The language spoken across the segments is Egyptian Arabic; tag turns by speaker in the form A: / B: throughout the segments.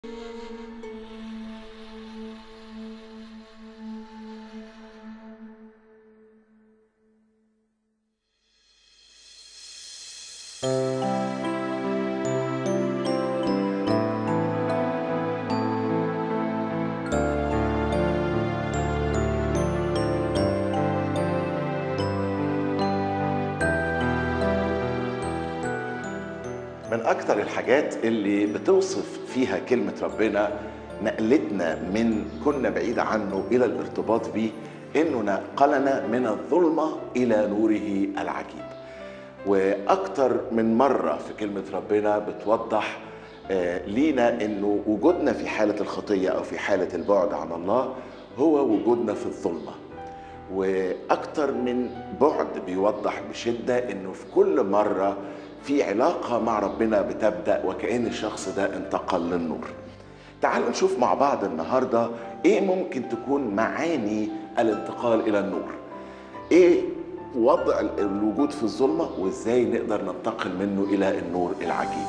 A: من أكتر الحاجات اللي بتوصف فيها كلمة ربنا نقلتنا من كنا بعيد عنه إلى الارتباط بيه إنه نقلنا من الظلمة إلى نوره العجيب وأكتر من مرة في كلمة ربنا بتوضح آه، لينا إنه وجودنا في حالة الخطية أو في حالة البعد عن الله هو وجودنا في الظلمة واكتر من بعد بيوضح بشده انه في كل مره في علاقه مع ربنا بتبدا وكان الشخص ده انتقل للنور تعالوا نشوف مع بعض النهارده ايه ممكن تكون معاني الانتقال الى النور ايه وضع الوجود في الظلمه وازاي نقدر ننتقل منه الى النور العجيب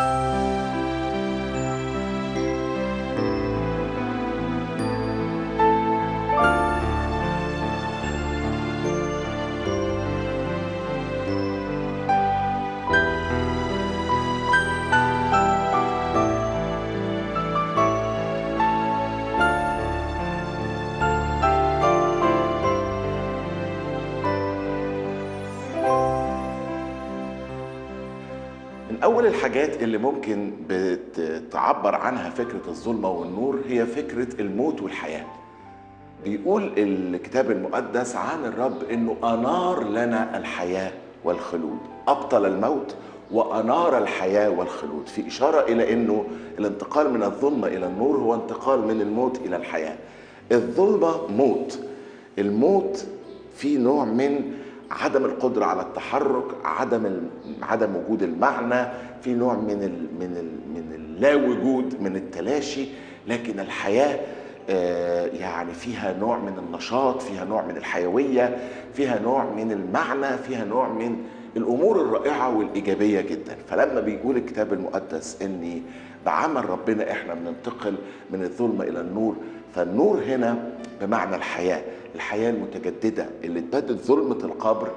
A: من أول الحاجات اللي ممكن بتعبر عنها فكرة الظلمة والنور هي فكرة الموت والحياة بيقول الكتاب المقدس عن الرب انه انار لنا الحياه والخلود ابطل الموت وانار الحياه والخلود في اشاره الى انه الانتقال من الظلمه الى النور هو انتقال من الموت الى الحياه الظلمه موت الموت في نوع من عدم القدره على التحرك عدم ال- عدم وجود المعنى في نوع من ال من ال من اللا وجود من التلاشي لكن الحياه آه، يعني فيها نوع من النشاط فيها نوع من الحيوية فيها نوع من المعنى فيها نوع من الأمور الرائعة والإيجابية جدا فلما بيقول الكتاب المقدس أني بعمل ربنا إحنا بننتقل من الظلمة إلى النور فالنور هنا بمعنى الحياة الحياة المتجددة اللي تبدد ظلمة القبر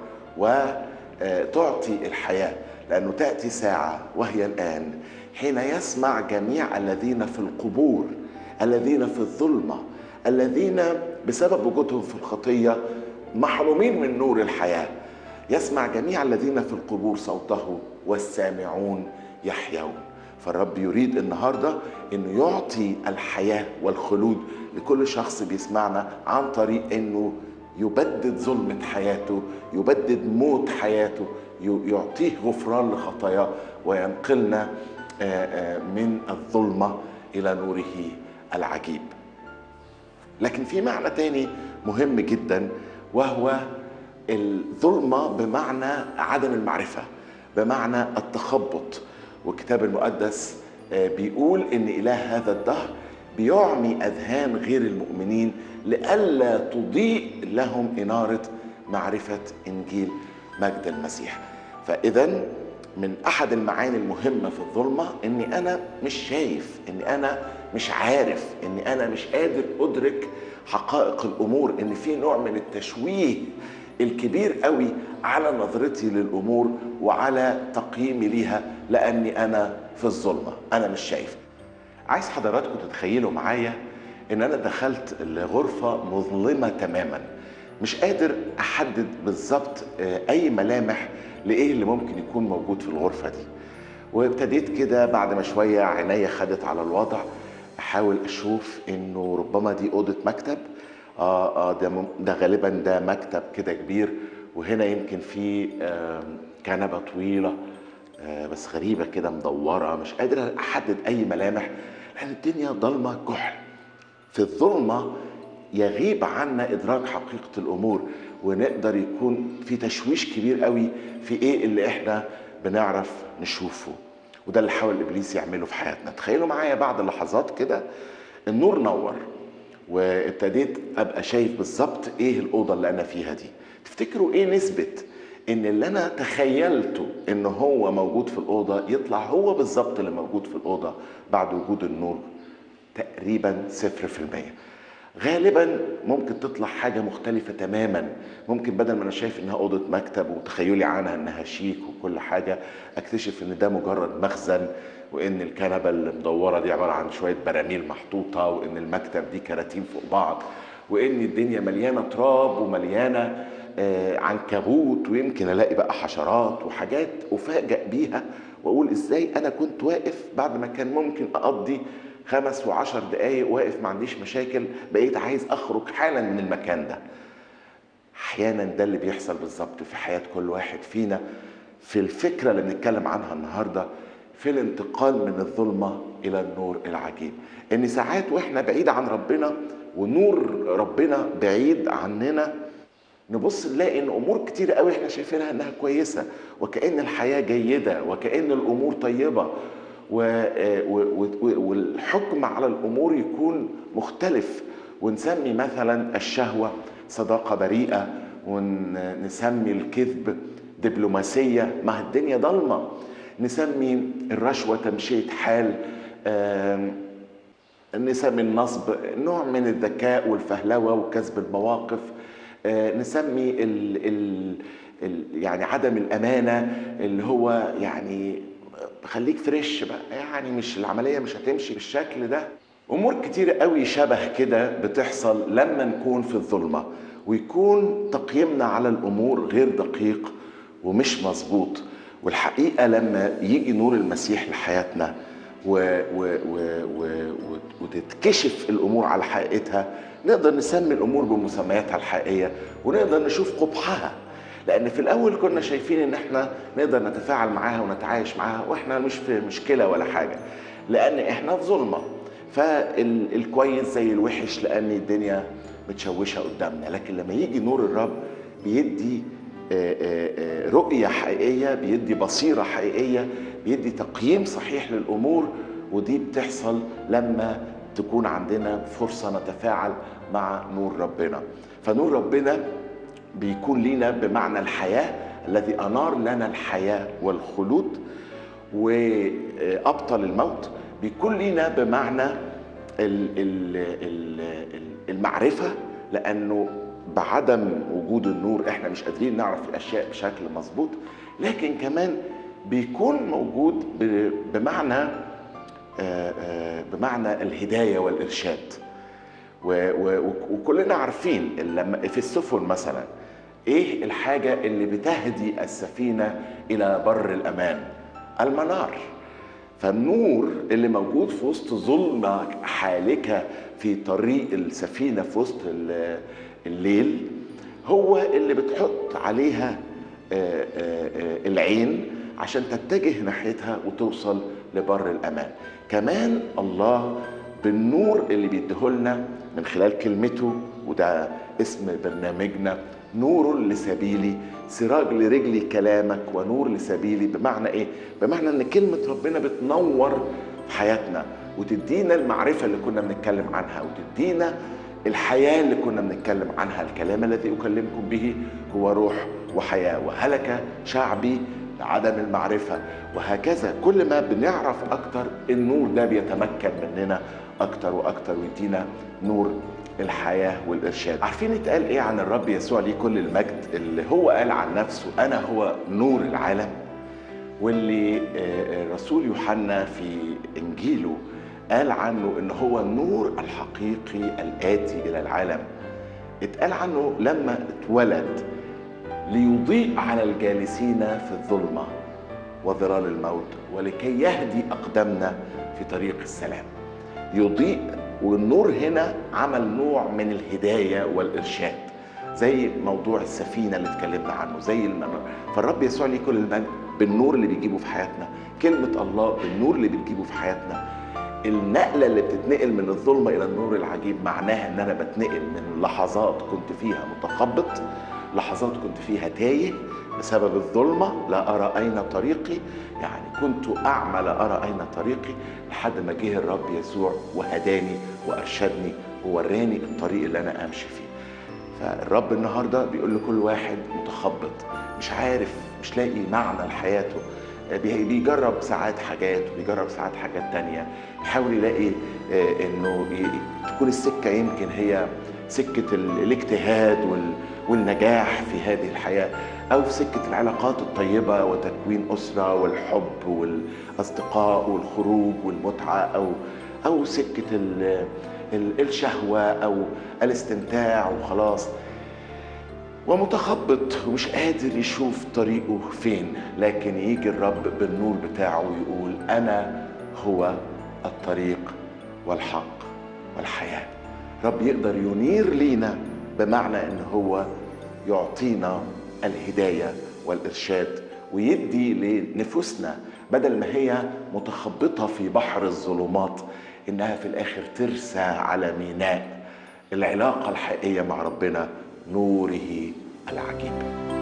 A: وتعطي الحياة لأنه تأتي ساعة وهي الآن حين يسمع جميع الذين في القبور الذين في الظلمه الذين بسبب وجودهم في الخطيه محرومين من نور الحياه يسمع جميع الذين في القبور صوته والسامعون يحيون فالرب يريد النهارده انه يعطي الحياه والخلود لكل شخص بيسمعنا عن طريق انه يبدد ظلمة حياته يبدد موت حياته ي- يعطيه غفران لخطاياه وينقلنا آه، آه، من الظلمة إلى نوره العجيب لكن في معنى تاني مهم جدا وهو الظلمة بمعنى عدم المعرفة بمعنى التخبط والكتاب المقدس آه، بيقول ان اله هذا الدهر بيعمي اذهان غير المؤمنين لئلا تضيء لهم اناره معرفه انجيل مجد المسيح فاذا من احد المعاني المهمه في الظلمه اني انا مش شايف اني انا مش عارف اني انا مش قادر ادرك حقائق الامور ان في نوع من التشويه الكبير قوي على نظرتي للامور وعلى تقييمي ليها لاني انا في الظلمه انا مش شايف عايز حضراتكم تتخيلوا معايا ان انا دخلت لغرفه مظلمه تماما مش قادر احدد بالظبط آه، اي ملامح لايه اللي ممكن يكون موجود في الغرفه دي وابتديت كده بعد ما شويه عينيا خدت على الوضع احاول اشوف انه ربما دي اوضه مكتب اه اه ده مم- ده غالبا ده مكتب كده كبير وهنا يمكن في آم، كنبه طويله آه، بس غريبه كده مدوره مش قادر احدد اي ملامح لان الدنيا ضلمه كحل في الظلمه يغيب عنا ادراك حقيقه الامور ونقدر يكون في تشويش كبير قوي في ايه اللي احنا بنعرف نشوفه وده اللي حاول ابليس يعمله في حياتنا تخيلوا معايا بعد لحظات كده النور نور وابتديت ابقى شايف بالظبط ايه الاوضه اللي انا فيها دي تفتكروا ايه نسبه ان اللي انا تخيلته ان هو موجود في الاوضه يطلع هو بالظبط اللي موجود في الاوضه بعد وجود النور تقريبا صفر في المية غالبا ممكن تطلع حاجة مختلفة تماما ممكن بدل ما انا شايف انها اوضة مكتب وتخيلي عنها انها شيك وكل حاجة اكتشف ان ده مجرد مخزن وان الكنبة المدورة دي عبارة عن شوية براميل محطوطة وان المكتب دي كراتين فوق بعض وان الدنيا مليانة تراب ومليانة آه، عنكبوت ويمكن الاقي بقى حشرات وحاجات افاجئ بيها واقول ازاي انا كنت واقف بعد ما كان ممكن اقضي خمس وعشر دقايق واقف ما عنديش مشاكل بقيت عايز اخرج حالا من المكان ده احيانا ده اللي بيحصل بالظبط في حياه كل واحد فينا في الفكره اللي بنتكلم عنها النهارده في الانتقال من الظلمه الى النور العجيب ان ساعات واحنا بعيد عن ربنا ونور ربنا بعيد عننا نبص نلاقي ان امور كتير قوي احنا شايفينها انها كويسه وكان الحياه جيده وكان الامور طيبه و- و- و- والحكم على الامور يكون مختلف ونسمي مثلا الشهوه صداقه بريئه ونسمي الكذب دبلوماسيه ما الدنيا ضلمه نسمي الرشوه تمشيه حال آم، نسمي النصب نوع من الذكاء والفهلوه وكسب المواقف آه، نسمي ال ال ال يعني عدم الامانه اللي هو يعني خليك فريش بقى يعني مش العمليه مش هتمشي بالشكل ده امور كتير قوي شبه كده بتحصل لما نكون في الظلمه ويكون تقييمنا على الامور غير دقيق ومش مظبوط والحقيقه لما يجي نور المسيح لحياتنا و و و و و وتتكشف الامور على حقيقتها نقدر نسمي الامور بمسمياتها الحقيقيه ونقدر نشوف قبحها لان في الاول كنا شايفين ان احنا نقدر نتفاعل معاها ونتعايش معاها واحنا مش في مشكله ولا حاجه لان احنا في ظلمه فالكويس زي الوحش لان الدنيا متشوشه قدامنا لكن لما يجي نور الرب بيدي آه، آه، آه، رؤيه حقيقيه بيدي بصيره حقيقيه بيدي تقييم صحيح للامور ودي بتحصل لما تكون عندنا فرصه نتفاعل مع نور ربنا فنور ربنا بيكون لينا بمعنى الحياه الذي انار لنا الحياه والخلود وابطل الموت بيكون لينا بمعنى ال- ال- ال- ال- المعرفه لانه بعدم وجود النور احنا مش قادرين نعرف الاشياء بشكل مظبوط لكن كمان بيكون موجود ب- بمعنى آه، آه، بمعنى الهدايه والارشاد و- و- وكلنا عارفين لما في السفن مثلا ايه الحاجه اللي بتهدي السفينه الى بر الامان المنار فالنور اللي موجود في وسط ظلمه حالكه في طريق السفينه في وسط ال- الليل هو اللي بتحط عليها آه، آه، آه، العين عشان تتجه ناحيتها وتوصل لبر الامان كمان الله بالنور اللي بيديهولنا من خلال كلمته وده اسم برنامجنا نور لسبيلي سراج لرجلي كلامك ونور لسبيلي بمعنى ايه بمعنى ان كلمه ربنا بتنور حياتنا وتدينا المعرفه اللي كنا بنتكلم عنها وتدينا الحياه اللي كنا بنتكلم عنها الكلام الذي اكلمكم به هو روح وحياه وهلك شعبي لعدم المعرفه وهكذا كل ما بنعرف اكتر النور ده بيتمكن مننا اكتر واكتر ويدينا نور الحياه والارشاد عارفين اتقال ايه عن الرب يسوع ليه كل المجد اللي هو قال عن نفسه انا هو نور العالم واللي آه، آه، رسول يوحنا في انجيله قال عنه ان هو النور الحقيقي الاتي الى العالم اتقال عنه لما اتولد ليضيء على الجالسين في الظلمه وظلال الموت ولكي يهدي اقدامنا في طريق السلام يضيء والنور هنا عمل نوع من الهدايه والارشاد زي موضوع السفينه اللي اتكلمنا عنه زي المنار فالرب يسوع ليه كل المجد بالنور اللي بيجيبه في حياتنا كلمه الله بالنور اللي بتجيبه في حياتنا النقله اللي بتتنقل من الظلمه الى النور العجيب معناها ان انا بتنقل من لحظات كنت فيها متخبط لحظات كنت فيها تايه بسبب الظلمه لا ارى اين طريقي يعني كنت اعمى لا ارى اين طريقي لحد ما جه الرب يسوع وهداني وارشدني ووراني الطريق اللي انا امشي فيه فالرب النهارده بيقول لكل واحد متخبط مش عارف مش لاقي معنى لحياته بي- بيجرب ساعات حاجات وبيجرب ساعات حاجات تانية يحاول يلاقي آه، انه ي- تكون السكة يمكن هي سكة ال- الاجتهاد وال- والنجاح في هذه الحياة أو في سكة العلاقات الطيبة وتكوين أسرة والحب والأصدقاء والخروج والمتعة أو أو سكة ال- ال- الشهوة أو الاستمتاع وخلاص ومتخبط ومش قادر يشوف طريقه فين لكن يجي الرب بالنور بتاعه ويقول انا هو الطريق والحق والحياه رب يقدر ينير لينا بمعنى ان هو يعطينا الهدايه والارشاد ويدي لنفوسنا بدل ما هي متخبطه في بحر الظلمات انها في الاخر ترسى على ميناء العلاقه الحقيقيه مع ربنا نوره العجيب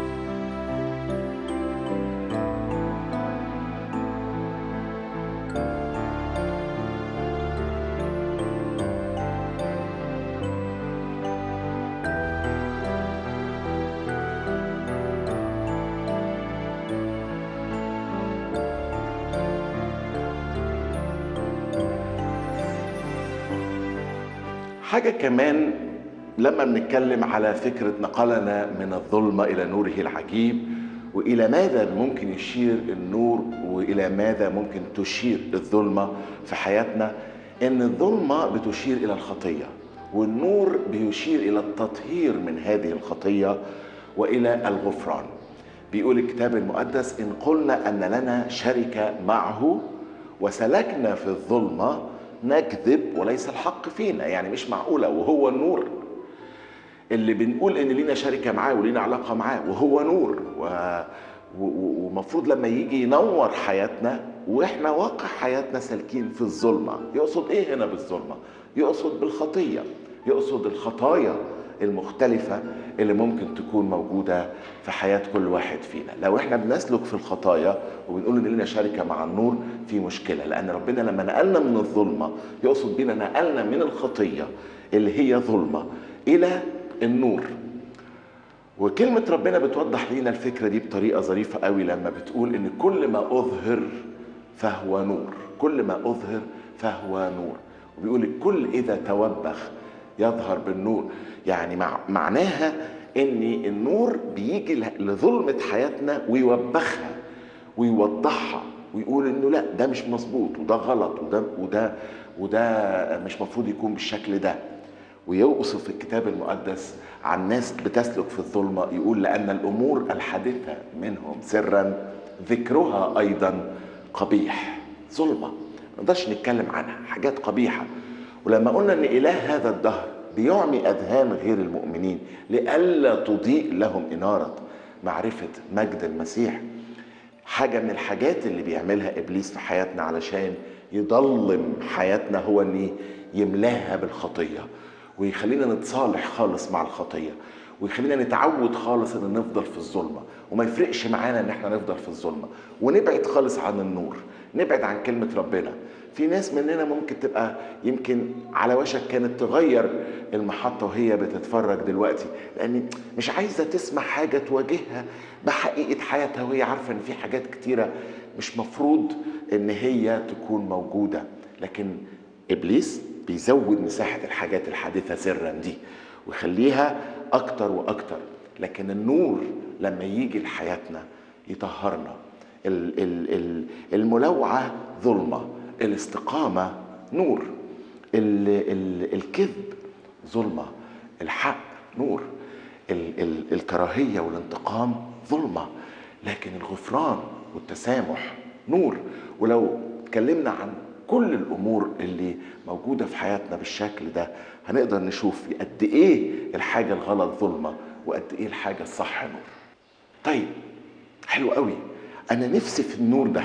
A: حاجة كمان لما بنتكلم على فكرة نقلنا من الظلمة إلى نوره العجيب وإلى ماذا ممكن يشير النور وإلى ماذا ممكن تشير الظلمة في حياتنا إن الظلمة بتشير إلى الخطية والنور بيشير إلى التطهير من هذه الخطية وإلى الغفران بيقول الكتاب المقدس إن قلنا أن لنا شركة معه وسلكنا في الظلمة نكذب وليس الحق فينا يعني مش معقولة وهو النور اللي بنقول ان لينا شركة معاه ولينا علاقة معاه وهو نور و... و- ومفروض لما يجي ينور حياتنا واحنا واقع حياتنا سالكين في الظلمة يقصد ايه هنا بالظلمة يقصد بالخطية يقصد الخطايا المختلفة اللي ممكن تكون موجودة في حياة كل واحد فينا لو احنا بنسلك في الخطايا وبنقول ان لنا شركة مع النور في مشكلة لان ربنا لما نقلنا من الظلمة يقصد بينا نقلنا من الخطية اللي هي ظلمة الى النور وكلمة ربنا بتوضح لينا الفكرة دي بطريقة ظريفة قوي لما بتقول إن كل ما أظهر فهو نور كل ما أظهر فهو نور وبيقول الكل إذا توبخ يظهر بالنور يعني مع معناها إن النور بيجي لظلمة حياتنا ويوبخها ويوضحها ويقول إنه لا ده مش مظبوط وده غلط وده وده وده مش مفروض يكون بالشكل ده ويوصف الكتاب المقدس عن ناس بتسلك في الظلمة يقول لأن الأمور الحادثة منهم سرا ذكرها أيضا قبيح ظلمة ما نقدرش نتكلم عنها حاجات قبيحة ولما قلنا أن إله هذا الدهر بيعمي أذهان غير المؤمنين لئلا تضيء لهم إنارة معرفة مجد المسيح حاجة من الحاجات اللي بيعملها إبليس في حياتنا علشان يضلم حياتنا هو أن يملاها بالخطية ويخلينا نتصالح خالص مع الخطية ويخلينا نتعود خالص ان نفضل في الظلمة وما يفرقش معانا ان احنا نفضل في الظلمة ونبعد خالص عن النور نبعد عن كلمة ربنا في ناس مننا ممكن تبقى يمكن على وشك كانت تغير المحطة وهي بتتفرج دلوقتي لأن مش عايزة تسمع حاجة تواجهها بحقيقة حياتها وهي عارفة إن في حاجات كتيرة مش مفروض إن هي تكون موجودة لكن إبليس بيزود مساحة الحاجات الحادثة سرا دي ويخليها أكتر وأكتر لكن النور لما يجي لحياتنا يطهرنا ال- ال- ال- الملوعة ظلمة الاستقامة نور ال- ال- الكذب ظلمة الحق نور ال- ال- الكراهية والانتقام ظلمة لكن الغفران والتسامح نور ولو اتكلمنا عن كل الامور اللي موجوده في حياتنا بالشكل ده هنقدر نشوف قد ايه الحاجه الغلط ظلمه وقد ايه الحاجه الصح نور طيب حلو قوي انا نفسي في النور ده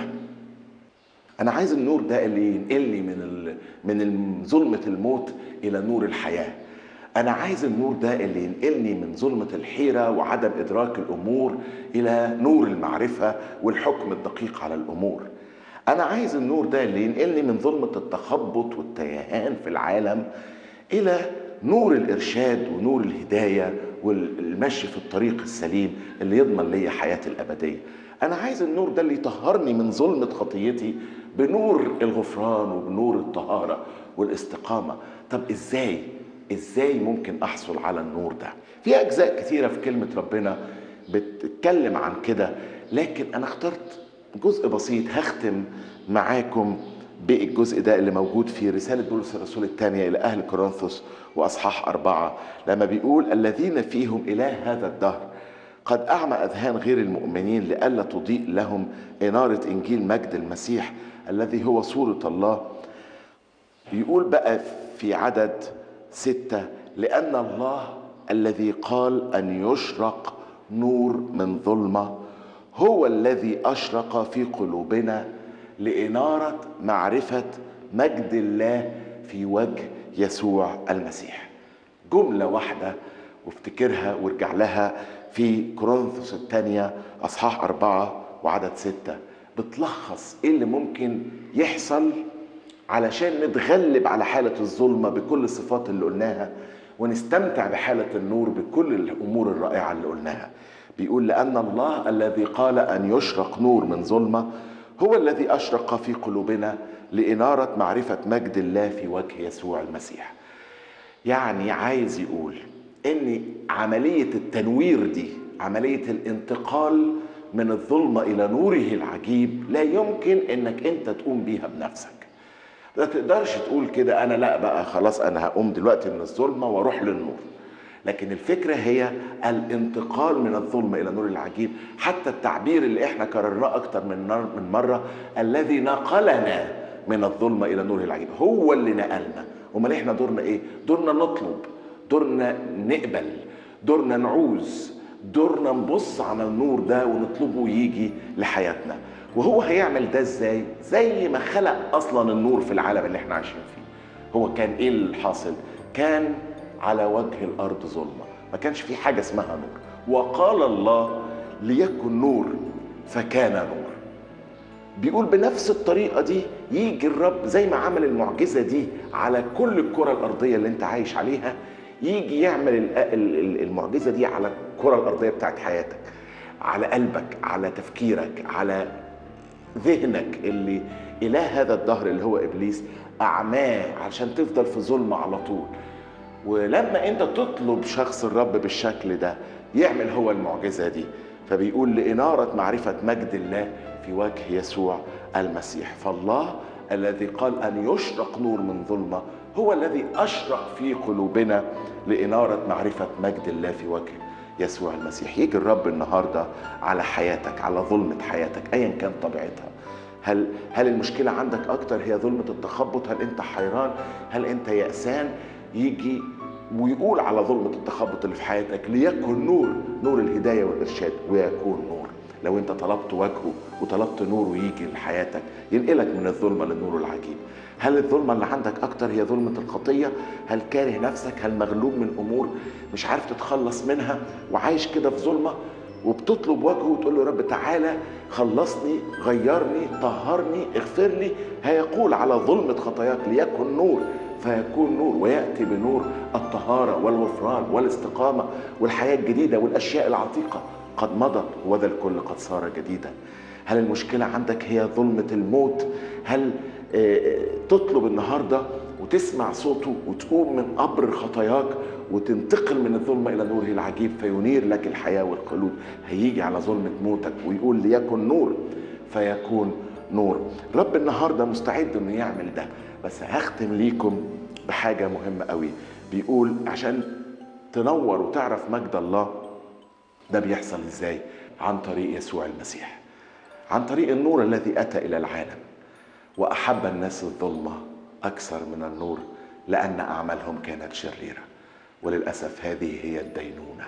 A: انا عايز النور ده اللي ينقلني من ال... من ال- ظلمه الموت الى نور الحياه انا عايز النور ده اللي ينقلني من ظلمه الحيره وعدم ادراك الامور الى نور المعرفه والحكم الدقيق على الامور انا عايز النور ده اللي ينقلني من ظلمه التخبط والتيهان في العالم الى نور الارشاد ونور الهدايه والمشي في الطريق السليم اللي يضمن لي حياتي الابديه انا عايز النور ده اللي يطهرني من ظلمه خطيتي بنور الغفران وبنور الطهاره والاستقامه طب ازاي ازاي ممكن احصل على النور ده في اجزاء كثيره في كلمه ربنا بتتكلم عن كده لكن انا اخترت جزء بسيط هختم معاكم بالجزء ده اللي موجود في رسالة بولس الرسول الثانية إلى أهل كورنثوس وأصحاح أربعة لما بيقول الذين فيهم إله هذا الدهر قد أعمى أذهان غير المؤمنين لئلا تضيء لهم إنارة إنجيل مجد المسيح الذي هو صورة الله يقول بقى في عدد ستة لأن الله الذي قال أن يشرق نور من ظلمة هو الذي أشرق في قلوبنا لإنارة معرفة مجد الله في وجه يسوع المسيح جملة واحدة وافتكرها وارجع لها في كورنثوس الثانية أصحاح أربعة وعدد ستة بتلخص إيه اللي ممكن يحصل علشان نتغلب على حالة الظلمة بكل الصفات اللي قلناها ونستمتع بحالة النور بكل الأمور الرائعة اللي قلناها بيقول لأن الله الذي قال أن يشرق نور من ظلمة هو الذي أشرق في قلوبنا لإنارة معرفة مجد الله في وجه يسوع المسيح يعني عايز يقول ان عمليه التنوير دي عمليه الانتقال من الظلمه الى نوره العجيب لا يمكن انك انت تقوم بيها بنفسك ما تقدرش تقول كده انا لا بقى خلاص انا هقوم دلوقتي من الظلمه واروح للنور لكن الفكره هي الانتقال من الظلمه الى نور العجيب حتى التعبير اللي احنا كررناه اكتر من من مره الذي نقلنا من الظلمه الى نور العجيب هو اللي نقلنا امال احنا دورنا ايه دورنا نطلب دورنا نقبل دورنا نعوز دورنا نبص على النور ده ونطلبه يجي لحياتنا وهو هيعمل ده ازاي زي ما خلق اصلا النور في العالم اللي احنا عايشين فيه هو كان ايه الحاصل كان على وجه الارض ظلمه ما كانش في حاجه اسمها نور وقال الله ليكن نور فكان نور بيقول بنفس الطريقه دي يجي الرب زي ما عمل المعجزه دي على كل الكره الارضيه اللي انت عايش عليها يجي يعمل المعجزه دي على الكره الارضيه بتاعت حياتك على قلبك على تفكيرك على ذهنك اللي اله هذا الدهر اللي هو ابليس اعماه عشان تفضل في ظلمه على طول ولما انت تطلب شخص الرب بالشكل ده يعمل هو المعجزه دي فبيقول لاناره معرفه مجد الله في وجه يسوع المسيح فالله الذي قال ان يشرق نور من ظلمه هو الذي اشرق في قلوبنا لاناره معرفه مجد الله في وجه يسوع المسيح يجي الرب النهارده على حياتك على ظلمه حياتك ايا كان طبيعتها هل هل المشكله عندك اكتر هي ظلمه التخبط هل انت حيران هل انت يأسان يجي ويقول على ظلمه التخبط اللي في حياتك ليكن نور نور الهدايه والارشاد ويكون نور لو انت طلبت وجهه وطلبت نوره يجي لحياتك ينقلك من الظلمه للنور العجيب هل الظلمة اللي عندك أكتر هي ظلمة الخطية؟ هل كاره نفسك؟ هل مغلوب من أمور مش عارف تتخلص منها وعايش كده في ظلمة وبتطلب وجهه وتقول له يا رب تعالى خلصني غيرني طهرني اغفر لي هيقول على ظلمة خطاياك ليكن نور فيكون نور ويأتي بنور الطهارة والغفران والاستقامة والحياة الجديدة والأشياء العتيقة قد مضت وذا الكل قد صار جديدا هل المشكلة عندك هي ظلمة الموت هل تطلب النهارده وتسمع صوته وتقوم من قبر خطاياك وتنتقل من الظلمه الى نوره العجيب فينير لك الحياه والخلود هيجي على ظلمه موتك ويقول ليكن نور فيكون نور رب النهارده مستعد انه يعمل ده بس هختم ليكم بحاجه مهمه قوي بيقول عشان تنور وتعرف مجد الله ده بيحصل ازاي عن طريق يسوع المسيح عن طريق النور الذي اتى الى العالم واحب الناس الظلمه اكثر من النور لان اعمالهم كانت شريره وللاسف هذه هي الدينونه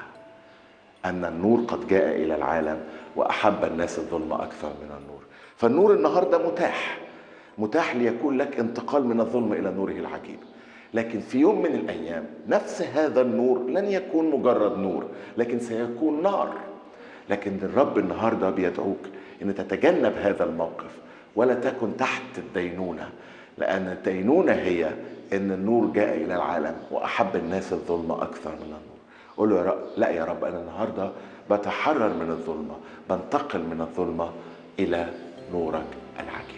A: ان النور قد جاء الى العالم واحب الناس الظلمه اكثر من النور فالنور النهارده متاح متاح ليكون لك انتقال من الظلمه الى نوره العجيب لكن في يوم من الايام نفس هذا النور لن يكون مجرد نور لكن سيكون نار لكن الرب النهارده بيدعوك ان تتجنب هذا الموقف ولا تكن تحت الدينونة لأن الدينونة هي أن النور جاء إلى العالم وأحب الناس الظلمة أكثر من النور قول له يا رب لا يا رب انا النهارده بتحرر من الظلمه بنتقل من الظلمه الى نورك العجيب